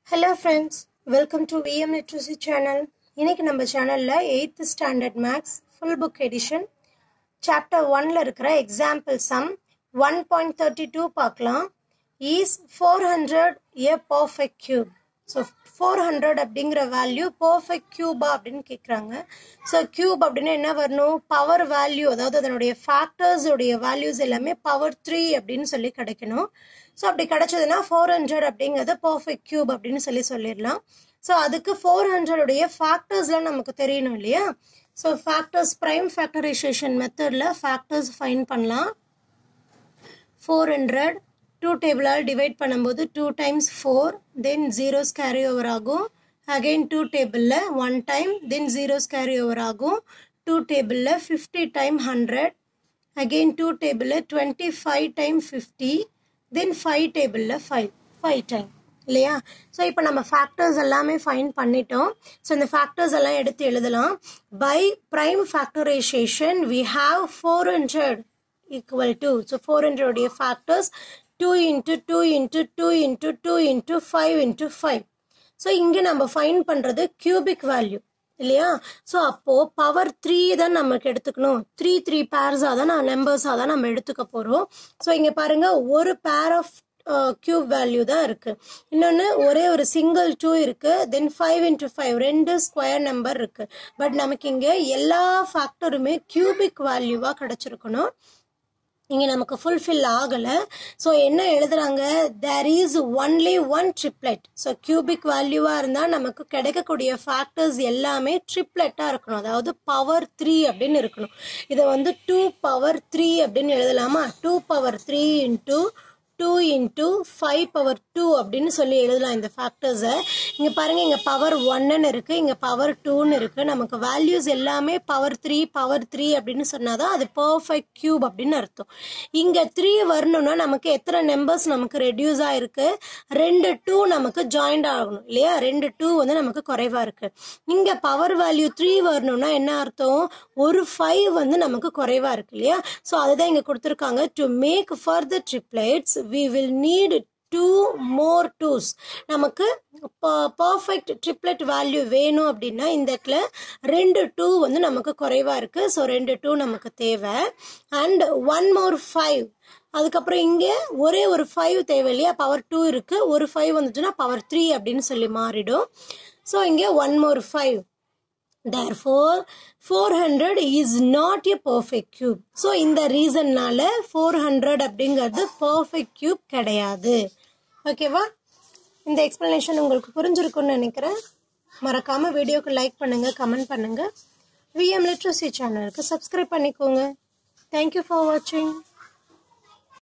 hello friends welcome to VM literacy channel இன்னைக்கு நம்ம சேனலில் eighth standard maths full book edition chapter ஒன்ல இருக்கிற example sum one point thirty two பார்க்கலாம் is four hundred a perfect cube so four hundred அப்படிங்கிற value perfect கியூபா அப்படின்னு கேட்குறாங்க ஸோ கியூப் அப்படின்னு என்ன வரணும் பவர் வேல்யூ அதாவது அதனுடைய ஃபேக்டர்ஸுடைய வேல்யூஸ் எல்லாமே பவர் த்ரீ அப்படின்னு சொல்லி கிடைக்கணும் ஸோ அப்படி கிடைச்சதுன்னா ஃபோர் ஹண்ட்ரட் அப்படிங்கிறது பர்ஃபெக்ட் கியூப் அப்படின்னு சொல்லி சொல்லிடலாம் ஸோ அதுக்கு ஃபோர் ஹண்ட்ரடுடைய ஃபேக்டர்ஸ்லாம் நமக்கு தெரியணும் இல்லையா ஸோ ஃபேக்டர்ஸ் ப்ரைம் ஃபேக்டரைசேஷன் மெத்தடில் ஃபேக்டர்ஸ் ஃபைன் பண்ணலாம் ஃபோர் ஹண்ட்ரட் டூ டேபிளால் டிவைட் பண்ணும்போது two times four then zeros carry over ஆகும் அகெயின் டூ டேபிளில் one time then zeros carry over ஆகும் டூ டேபிளில் fifty time hundred again two டேபிளில் twenty five time fifty then five டேபிளில் five five time இல்லையா so இப்போ நம்ம factors எல்லாமே ஃபைன் பண்ணிட்டோம் ஸோ இந்த ஃபேக்டர்ஸ் எல்லாம் எடுத்து எழுதலாம் by prime factorization we have four hundred equal to so four ஹண்ட்ரடுடைய factors two into two into two into two into five into five so இங்கே நம்ம ஃபைன் பண்ணுறது கியூபிக் வேல்யூ இல்லையா ஸோ அப்போது பவர் த்ரீ தான் நமக்கு எடுத்துக்கணும் த்ரீ த்ரீ பேர்ஸாக தான் நான் நம்பர்ஸாக தான் நம்ம எடுத்துக்க போகிறோம் ஸோ இங்கே பாருங்கள் ஒரு பேர் ஆஃப் கியூப் வேல்யூ தான் இருக்குது இன்னொன்று ஒரே ஒரு சிங்கிள் டூ இருக்குது தென் ஃபைவ் இன்ட்டு ஃபைவ் ரெண்டு ஸ்கொயர் நம்பர் இருக்குது பட் நமக்கு இங்கே எல்லா ஃபேக்டருமே கியூபிக் வேல்யூவாக கிடச்சிருக்கணும் இங்கே நமக்கு ஃபுல்ஃபில் ஆகலை ஸோ என்ன எழுதுறாங்க there is only one triplet so cubic வேல்யூவாக இருந்தால் நமக்கு கிடைக்கக்கூடிய ஃபேக்டர்ஸ் எல்லாமே ட்ரிப்ளெட்டாக இருக்கணும் அதாவது பவர் த்ரீ அப்படின்னு இருக்கணும் இதை வந்து டூ பவர் த்ரீ அப்படின்னு எழுதலாமா two power three into two into five power two அப்படின்னு சொல்லி எழுதலாம் இந்த ஃபேக்டர்ஸை இங்கே பாருங்கள் இங்கே பவர் ஒன்னுன்னு இருக்குது இங்கே பவர் டூன்னு இருக்குது நமக்கு வேல்யூஸ் எல்லாமே பவர் த்ரீ பவர் த்ரீ அப்படின்னு சொன்னால் தான் அது பர்ஃபெக்ட் கியூப் அப்படின்னு அர்த்தம் இங்கே த்ரீ வரணும்னா நமக்கு எத்தனை நம்பர்ஸ் நமக்கு ரெடியூஸ் ஆகிருக்கு ரெண்டு டூ நமக்கு ஜாயிண்ட் ஆகணும் இல்லையா ரெண்டு டூ வந்து நமக்கு குறைவாக இருக்குது இங்கே பவர் வேல்யூ த்ரீ வரணும்னா என்ன அர்த்தம் ஒரு ஃபைவ் வந்து நமக்கு குறைவாக இருக்கு இல்லையா ஸோ அதுதான் இங்கே கொடுத்துருக்காங்க to make further triplets we will need two more twos நமக்கு பர்ஃபெக்ட் ட்ரிப்ளெட் வேல்யூ வேணும் அப்படின்னா இந்த இடத்துல ரெண்டு டூ வந்து நமக்கு குறைவாக இருக்குது ஸோ ரெண்டு டூ நமக்கு தேவை அண்ட் ஒன் மோர் ஃபைவ் அதுக்கப்புறம் இங்கே ஒரே ஒரு ஃபைவ் தேவை இல்லையா பவர் டூ இருக்குது ஒரு ஃபைவ் வந்துச்சுன்னா பவர் த்ரீ அப்படின்னு சொல்லி மாறிடும் ஸோ இங்கே one more five therefore 400 is not a perfect cube so இந்த ரீசன்னால 400 அப்படிங்கிறது பர்ஃபெக்ட் கியூப் கிடையாது ஓகேவா இந்த எக்ஸ்பிளனேஷன் உங்களுக்கு புரிஞ்சிருக்கும்னு நினைக்கிறேன் மறக்காம வீடியோக்கு லைக் பண்ணுங்க கமெண்ட் பண்ணுங்க விஎம் லிட்ரஸி சேனலுக்கு சப்ஸ்கிரைப் பண்ணிக்கோங்க தேங்க்யூ ஃபார் வாட்சிங்